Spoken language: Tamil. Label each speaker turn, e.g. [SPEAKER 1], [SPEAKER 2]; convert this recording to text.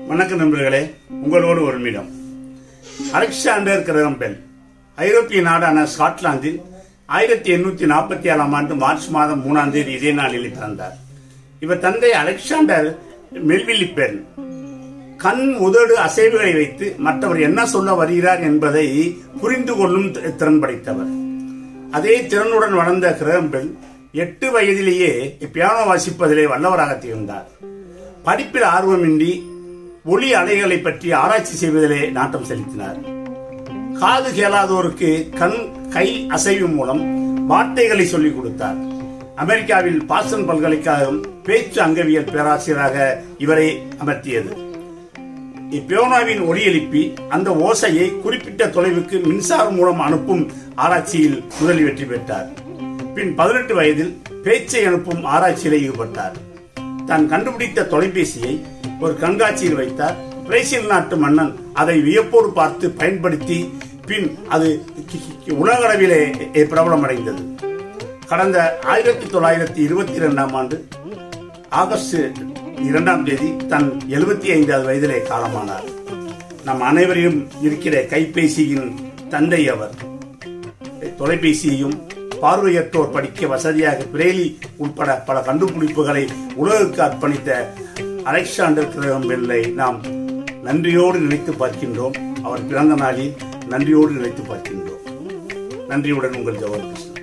[SPEAKER 1] வணக்கம் நண்பர்களே உங்களோடு ஒரு நிமிடம் அலெக்சாண்டர் கிரகம்பெல் ஐரோப்பிய நாடான ஸ்காட்லாந்தில் ஆயிரத்தி எண்ணூத்தி நாற்பத்தி ஏழாம் ஆண்டு மார்ச் மாதம் மூணாம் தேதி இதே நாளில் பிறந்தார் இவர் தந்தை அலெக்சாண்டர் மெல்விலிப்பென் கண் உதடு அசைவுகளை வைத்து மற்றவர் என்ன சொல்ல வருகிறார் என்பதை புரிந்து கொள்ளும் தி- திறன் படைத்தவர் அதே திறனுடன் வளர்ந்த கிரகம்பெல் எட்டு வயதிலேயே பியானோ வாசிப்பதிலே வல்லவராக திகழ்ந்தார் படிப்பில் ஆர்வமின்றி ஒளி அலைகளை பற்றி ஆராய்ச்சி செய்வதிலே நாட்டம் செலுத்தினார் காது கேளாதோருக்கு கண் கை அசைவு மூலம் வார்த்தைகளை சொல்லிக் கொடுத்தார் அமெரிக்காவில் பாசன் பல்கலைக்கழகம் பேச்சு அங்கவியல் பேராசிரியராக இவரை அமர்த்தியது இப்பியோனாவின் ஒலி எழுப்பி அந்த ஓசையை குறிப்பிட்ட தொலைவுக்கு மின்சாரம் மூலம் அனுப்பும் ஆராய்ச்சியில் முதல் வெற்றி பெற்றார் பின் பதினெட்டு வயதில் பேச்சை அனுப்பும் ஆராய்ச்சியில் ஈடுபட்டார் தான் கண்டுபிடித்த தொலைபேசியை ஒரு கண்காட்சியில் வைத்தார் பிரேசில் நாட்டு மன்னன் அதை வியப்போடு பார்த்து பயன்படுத்தி பின் அது கி- கி- உலகளவிலே பிரபலமடைந்தது கடந்த ஆயிரத்தி தொள்ளாயிரத்தி இருபத்தி இரண்டாம் ஆண்டு ஆகஸ்ட் இரண்டாம் தேதி தன் எழுபத்தி ஐந்தாவது வயதிலே காலமானார் நம் அனைவரையும் இருக்கிற கைபேசியின் தந்தை அவர் தொலைபேசியையும் பார்வையற்றோர் படிக்க வசதியாக பிரேலி உட்பட பல கண்டுபிடிப்புகளை உலகுக்கு அர்ப்பணித்த அலெக்சாண்டர் கிரகம் பெல்லை நாம் நன்றியோடு நினைத்து பார்க்கின்றோம் அவர் பிறந்த நாளில் நன்றியோடு நினைத்து பார்க்கின்றோம் நன்றியுடன் உங்கள் ஜவஹர் கிருஷ்ணன்